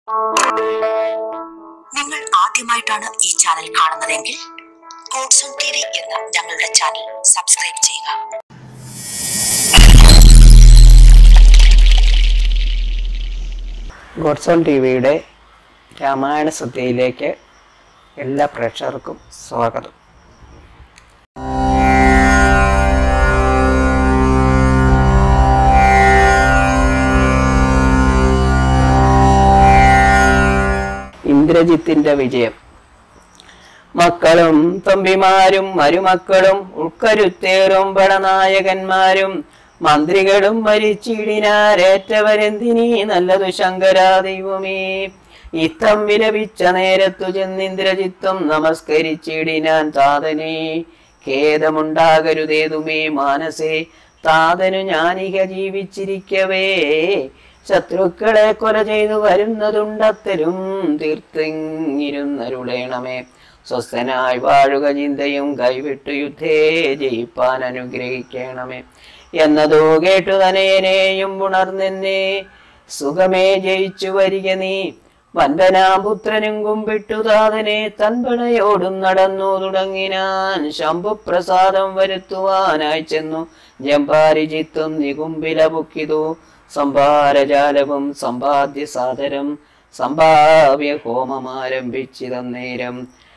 നിങ്ങൾ ആദ്യമായിട്ടാണ് ഈ ചാനൽ കാണുന്നതെങ്കിൽ കോഡ്സൺ ടി വി എന്ന ഞങ്ങളുടെ ചാനൽ സബ്സ്ക്രൈബ് ചെയ്യുക ഗോഡ്സോൺ ടി വിയുടെ രാമായണ സദ്യയിലേക്ക് എല്ലാ പ്രേക്ഷകർക്കും സ്വാഗതം ഇന്ദ്രജിത്തിന്റെ വിജയം മക്കളും തമ്പിമാരും മരുമക്കളും ഉൾക്കരുത്തേറും പടനായകന്മാരും മന്ത്രികളും മരിച്ചിടിനാരേറ്റവരെന്തിനീ നല്ലതു ശങ്കരാ ദൈവമേ ഇത്തം വിലപിച്ച നേരത്തു ചെന്നിന്ദ്രജിത്വം നമസ്കരിച്ചിടിനാൻ താതനെ ഖേദമുണ്ടാകരുതേതുമേ മാനസേ താതനു ഞാനിക ജീവിച്ചിരിക്കവേ ശത്രുക്കളെ കൊല ചെയ്തു വരുന്നതുണ്ടത്തരും തീർത്തിങ്ങിരുന്നരുളേണമേ സ്വസ്ഥനായി വാഴുക ചിന്തയും കൈവിട്ടു യുദ്ധേ ജയിപ്പാൻ അനുഗ്രഹിക്കണമേ എന്നതോ കേട്ടു തനയനെയും ഉണർന്നെന്നെ സുഖമേ ജയിച്ചു വരിക നീ വന്ദനാപുത്രനും കുമ്പിട്ടു താതനെ തൻപടയോടും നടന്നു തുടങ്ങിനാൻ ശംഭുപ്രസാദം വരുത്തുവാനായി ചെന്നു ജമ്പാരിജിത്തും നികുംബില ബുക്കിതു സംഭാരജാലവും സമ്പാദ്യ സാദരം സംഭാവ്യ ഹോമമാരംഭിച്ചിതന്നേരം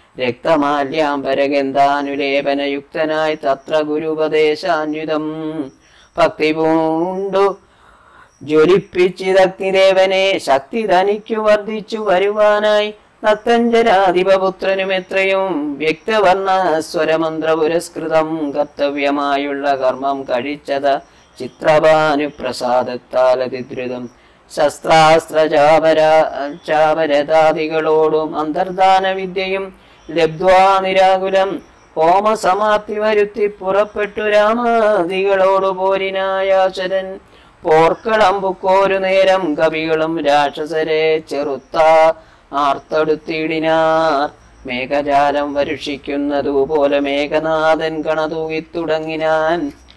രക്തമാല്യാംബരഗന്ധാനുലേപനയുക്തനായി തത്ര ഗുരുപദേശാന്യുതം ഭക്തി പൂണ്ടു ജ്വലിപ്പിച്ചിതഗ്നിദേവനെ ശക്തി തനിക്കു വർദ്ധിച്ചു വരുവാനായി നക്തഞ്ജരാധിപപുത്രനും എത്രയും വ്യക്തവർണ്ണ സ്വരമന്ത്ര പുരസ്കൃതം കർത്തവ്യമായുള്ള കർമ്മം കഴിച്ചത് ചിത്രഭാനു പ്രസാദത്താലതിദ്രുതം ശസ്ത്രാസ്ത്ര ചാപര ചാപരതാദികളോടും അന്തർദാന വിദ്യയും ലബ്ധ്വാ നിരാകുലം ഹോമസമാപ്തി വരുത്തി പുറപ്പെട്ടു രാമാദികളോട് പോരിനായാചരൻ പോർക്കളമ്പുക്കോരു നേരം കവികളും രാക്ഷസരെ ചെറുത്ത ആർത്തെടുത്തിടിനാർ മേഘജാലം വരുഷിക്കുന്നതുപോലെ മേഘനാഥൻ കണതൂകിത്തുടങ്ങിനാൻ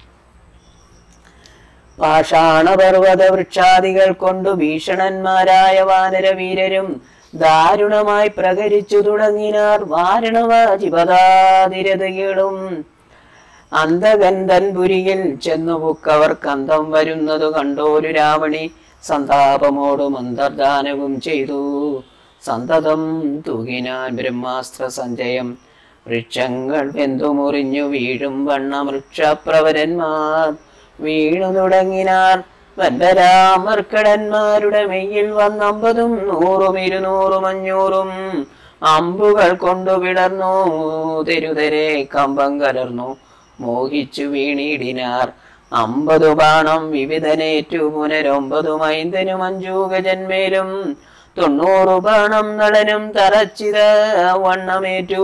പാഷാണപർവ്വത വൃക്ഷാദികൾ കൊണ്ടു ഭീഷണന്മാരായ വാനരവീരരും ദാരുണമായി പ്രകരിച്ചു തുടങ്ങിനാർ വാരണവാജിപദാതിരതകളും അന്തഗന്ധൻപുരിയിൽ ചെന്നുപുക്കവർ കന്തം വരുന്നതു കണ്ടോരു രാവണി സന്താപമോടും അന്തർദാനവും ചെയ്തു സന്തതം തൂകിനാൻ ബ്രഹ്മാസ്ത്ര സഞ്ചയം വൃക്ഷങ്ങൾ വെന്തുമുറിഞ്ഞു വീഴും വണ്ണ വൃക്ഷപ്രവരന്മാർ വീണു തുടങ്ങിനാർ വല്ലരാമർക്കടന്മാരുടെ മെയ്യിൽ വന്നമ്പതും നൂറും ഇരുന്നൂറും അഞ്ഞൂറും അമ്പുകൾ കൊണ്ടു വിടർന്നു തെരുതരെ കമ്പം കലർന്നു മോഹിച്ചു വീണിടിനാർ അമ്പതു ബാണം വിവിധനേറ്റു പുനരൊമ്പതു മൈന്ദനും അഞ്ചു ഗജന്മേലും തൊണ്ണൂറു ബാണം നളനും തറച്ചിത വണ്ണമേറ്റു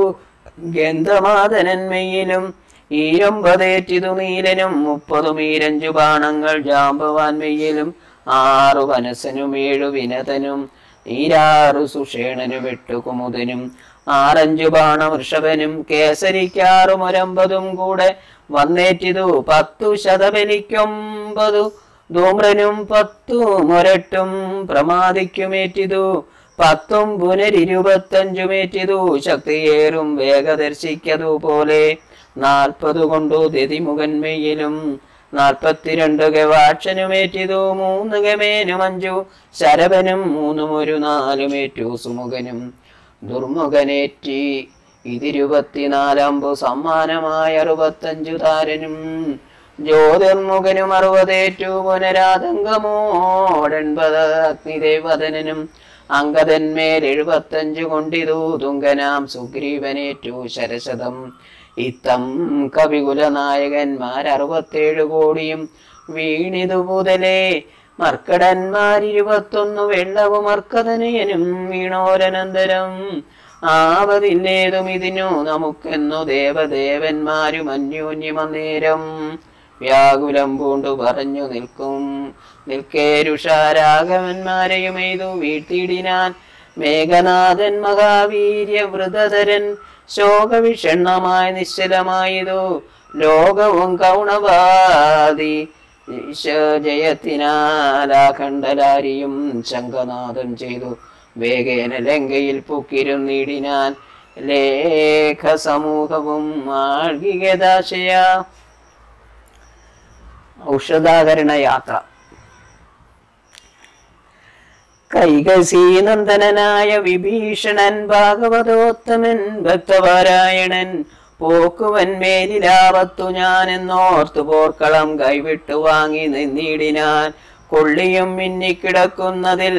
ഗന്ധമാതനന്മയിലും ഈരൊമ്പതേറ്റിതു നീലനും മുപ്പതും ഈരഞ്ചു ബാണങ്ങൾ ജാമ്പവാൻ മെയ്യിലും ആറു വനസനും ഏഴു വിനതനും നീരാറു സുഷേണനും എട്ടു കുമുദനും ആറഞ്ചു ബാണ വൃഷഭനും കേസരിക്കാറും ഒരമ്പതും കൂടെ വന്നേറ്റിതു പത്തു ശതബലിക്കൊമ്പതു ധൂമ്രനും പത്തു മൊരട്ടും പ്രമാദിക്കുമേറ്റിതു പത്തും പുനരിരുപത്തഞ്ചുമേറ്റിതു ശക്തിയേറും വേഗദർശിക്കതു പോലെ നാൽപ്പത് കൊണ്ടു ദതിമുഖന്മയിലും നാൽപ്പത്തിരണ്ട് ഗവാക്ഷനുമേറ്റിതു മൂന്ന് ഗമേനും അഞ്ചു ശരവനും മൂന്നും ഒരു നാലുമേറ്റു സുമുഖനും ദുർമുഖനേറ്റി ഇതിരുപത്തിനാലമ്പു സമ്മാനമായ അറുപത്തഞ്ചു താരനും ജ്യോതിർമുഖനും അറുപതേറ്റു പുനരാതങ്കമോടെൺപത് അഗ്നിദേവതനും അങ്കതന്മേൽ എഴുപത്തഞ്ചു കൊണ്ടിതു തുങ്കനാം സുഗ്രീവനേറ്റു ശരശതം ഇത്തം കവികുലനായകന്മാർ അറുപത്തേഴ് കോടിയും വീണിതു മുതലേ മർക്കടന്മാരിരുപത്തൊന്നു വെള്ളവും മർക്കതനയനും വീണോരനന്തരം ആവതില്ലേതും ഇതിനു നമുക്കെന്നു ദേവദേവന്മാരും അന്യോന്യമന്നേരം വ്യാകുലം പൂണ്ടു പറഞ്ഞു നിൽക്കും നിൽക്കേരുഷാരാഘവന്മാരെയും എയ്തു വീട്ടിടിനാൻ മേഘനാഥൻ മഹാവീര്യവൃതധരൻ ശോകവിഷണ്ണമായ നിശ്ചലമായതു ലോകവും കൗണവാദി ജയത്തിനാലാഖണ്ഡലാരിയും ശങ്കനാഥം ചെയ്തു വേഗേന ലങ്കയിൽ പൊക്കിരുന്നിടിനാൻ ലേഖ സമൂഹവും മാർഗികദാശയ ഔഷധാകരണ യാത്ര കൈകസീനന്ദനായ വിഭീഷണൻ ഭാഗവതോത്തമൻ ഭക്തപാരായണൻ പോക്കുവൻ മേലിലാവത്തു ഞാൻ എന്നോർത്തു പോർക്കളം കൈവിട്ടു വാങ്ങി നിന്നിടിനാൻ കൊള്ളിയും മിന്നിക്കിടക്കുന്നതിൽ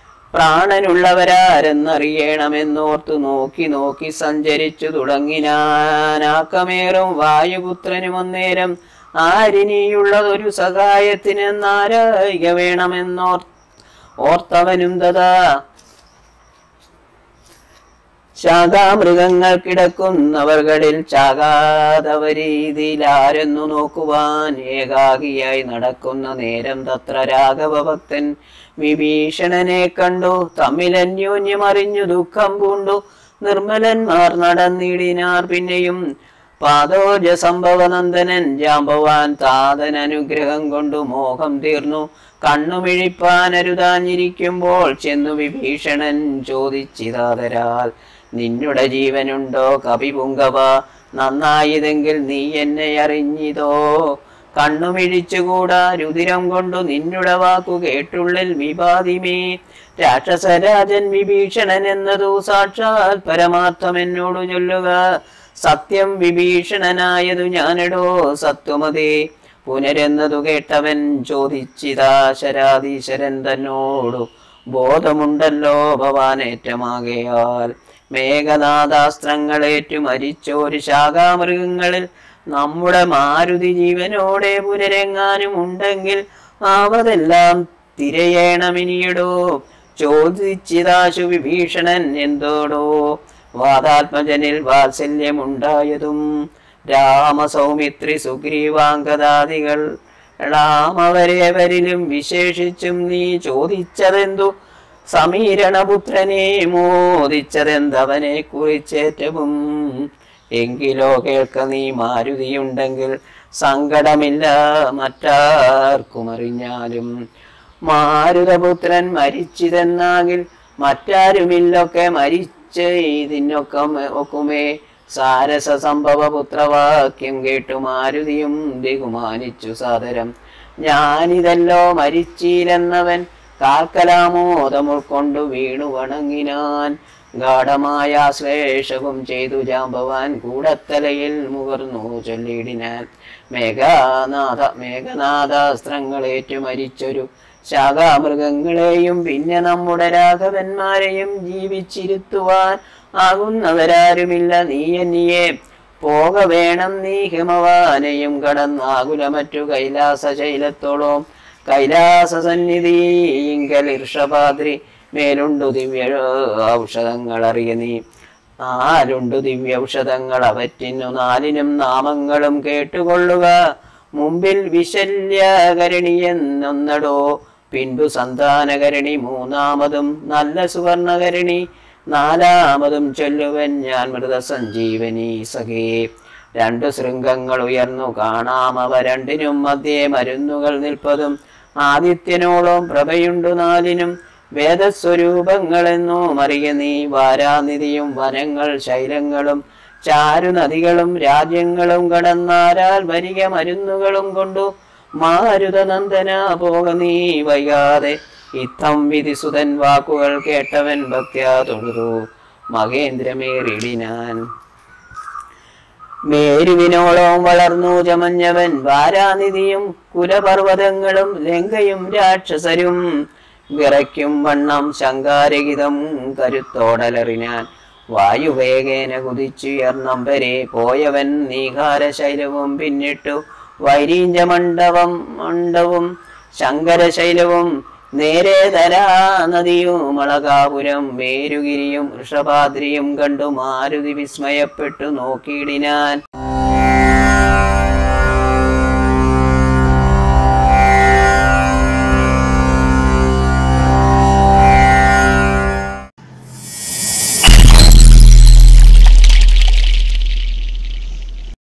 പ്രാണനുള്ളവരാരെന്നറിയണമെന്നോർത്തു നോക്കി നോക്കി സഞ്ചരിച്ചു തുടങ്ങിനാനാക്കമേറും വായുപുത്രനും അന്നേരം ആരിനിയുള്ളതൊരു സഹായത്തിന് നാരായിക വേണമെന്നോർ ഓർത്തവനും തഥാ ശാഖാമൃഗങ്ങൾ കിടക്കുന്നവർകളിൽ ചാകാതവരീതിയിൽ ആരെന്നു നോക്കുവാൻ ഏകാകിയായി നടക്കുന്ന നേരം തത്ര രാഘവഭക്തൻ വിഭീഷണനെ കണ്ടു തമ്മിലന്യോന്യം അറിഞ്ഞു ദുഃഖം പൂണ്ടു നിർമ്മലന്മാർ നടന്നിടിനാർ പിന്നെയും പാദോജ സംഭവനന്ദനൻ ജാമ്പവാൻ താതൻ അനുഗ്രഹം കൊണ്ടു മോഹം തീർന്നു കണ്ണുമിഴിപ്പാനരുതാഞ്ഞിരിക്കുമ്പോൾ ചെന്നു വിഭീഷണൻ ചോദിച്ചിതാതരാൽ നിന്നുടെ ജീവനുണ്ടോ കപിപുങ്കവ നന്നായതെങ്കിൽ നീ എന്നെ അറിഞ്ഞിതോ കണ്ണുമിഴിച്ചുകൂടാ രുതിരം കൊണ്ടു നിന്നുടെ വാക്കു കേട്ടുള്ളിൽ വിവാദിമേ രാക്ഷസരാജൻ വിഭീഷണൻ എന്നതു സാക്ഷാൽ പരമാർത്ഥം എന്നോട് ചൊല്ലുക സത്യം വിഭീഷണനായതു ഞാനെടോ സത്വമതേ പുനരെന്നതു കേട്ടവൻ ചോദിച്ചിതാ ശരാധീശ്വരൻ തന്നോടു ബോധമുണ്ടല്ലോ ഭവാനേറ്റമാകയാൽ മേഘനാഥാസ്ത്രങ്ങളേറ്റു മരിച്ചോരു ശാഖാമൃഗങ്ങളിൽ നമ്മുടെ മാരുതി ജീവനോടെ പുനരെങ്ങാനും ഉണ്ടെങ്കിൽ ആവതെല്ലാം തിരയേണമിനിയടോ ചോദിച്ചിതാശു വിഭീഷണൻ എന്തോടോ വാദാത്മജനിൽ വാത്സല്യമുണ്ടായതും രാമസൗമിത്രി സുഗ്രീവാംഗദാദികൾ രാമവരേവരിലും വിശേഷിച്ചും നീ ചോദിച്ചതെന്തു സമീരണപുത്രനെ മോദിച്ചതെന്തവനെ കുറിച്ചേറ്റവും എങ്കിലോ കേൾക്ക നീ മാരുതിയുണ്ടെങ്കിൽ സങ്കടമില്ല മറ്റാർക്കും അറിഞ്ഞാലും മാരുതപുത്രൻ മരിച്ചിതെന്നാകിൽ മറ്റാരുമില്ലൊക്കെ മരിച്ച് ഇതിനൊക്കെ ഒക്കുമേ സാരസ സംഭവ പുത്രവാക്യം കേട്ടു മാരുതിയും ബഹുമാനിച്ചു സാദരം ഞാനിതല്ലോ മരിച്ചീലെന്നവൻ കാൽക്കലാമോദം ഉൾക്കൊണ്ടു വീണു വണങ്ങിനാൻ ഗാഠമായ ശ്ലേഷവും ചെയ്തു ജാമ്പവാൻ കൂടത്തലയിൽ മുകർന്നു ചൊല്ലിടിനാൻ മേഘനാഥ മേഘനാഥാസ്ത്രങ്ങളേറ്റു മരിച്ചൊരു ശാഖാമൃഗങ്ങളെയും പിന്നെ നമ്മുടെ രാഘവന്മാരെയും ജീവിച്ചിരുത്തുവാൻ ആകുന്നവരാരുമില്ല നീ എന്നിയെ പോക വേണം നീ ഹിമവാനെയും കടന്നാകുല മറ്റു കൈലാസ ശൈലത്തോളം കൈലാസ സന്നിധിയിങ്കൽ ഇർഷപാദ്രി മേലുണ്ടു ദിവ്യ ഔഷധങ്ങൾ അറിയ നീ നാലുണ്ടു ദിവ്യ ഔഷധങ്ങൾ അവറ്റിനു നാലിനും നാമങ്ങളും കേട്ടുകൊള്ളുക മുമ്പിൽ വിശല്യകരണി എന്നൊന്നടോ പിൻപു സന്താനകരണി മൂന്നാമതും നല്ല സുവർണകരണി നാലാമതും ചൊല്ലുവൻ ഞാൻ മൃതസഞ്ജീവനി സഖേ രണ്ടു ശൃംഗങ്ങൾ ഉയർന്നു കാണാം അവ രണ്ടിനും മധ്യേ മരുന്നുകൾ നിൽപ്പതും ആദിത്യനോളം പ്രഭയുണ്ടു നാലിനും വേദസ്വരൂപങ്ങളെന്നോ മറിയ നീ വാരാനിധിയും വനങ്ങൾ ശൈലങ്ങളും ചാരുനദികളും രാജ്യങ്ങളും കടന്നാരാൽ വരിക മരുന്നുകളും കൊണ്ടു മാരുതനന്ദന പോക നീ വൈകാതെ ഇത്തം വിധിസുതൻ വാക്കുകൾ കേട്ടവൻ ഭക്ത്യാ തൊഴുതു മകേന്ദ്രമേറിടിനാൻ മേരുവിനോളം വളർന്നു ചമഞ്ഞവൻ വാരാനിധിയും കുലപർവ്വതങ്ങളും ലങ്കയും രാക്ഷസരും വിറയ്ക്കും വണ്ണം ശങ്കാരഹിതം കരുത്തോടലറിനാൻ വായുവേഗേന കുതിച്ചുയർന്നമ്പരെ പോയവൻ നീഹാരശൈലവും പിന്നിട്ടു വൈരീഞ്ച മണ്ഡപം മണ്ഡവും ശങ്കരശൈലവും നേരെ ധരാ നദിയും മളകാപുരം മേരുഗിരിയും വൃഷഭാദ്രിയും കണ്ടു മാരുതി വിസ്മയപ്പെട്ടു നോക്കിയിടിനാൻ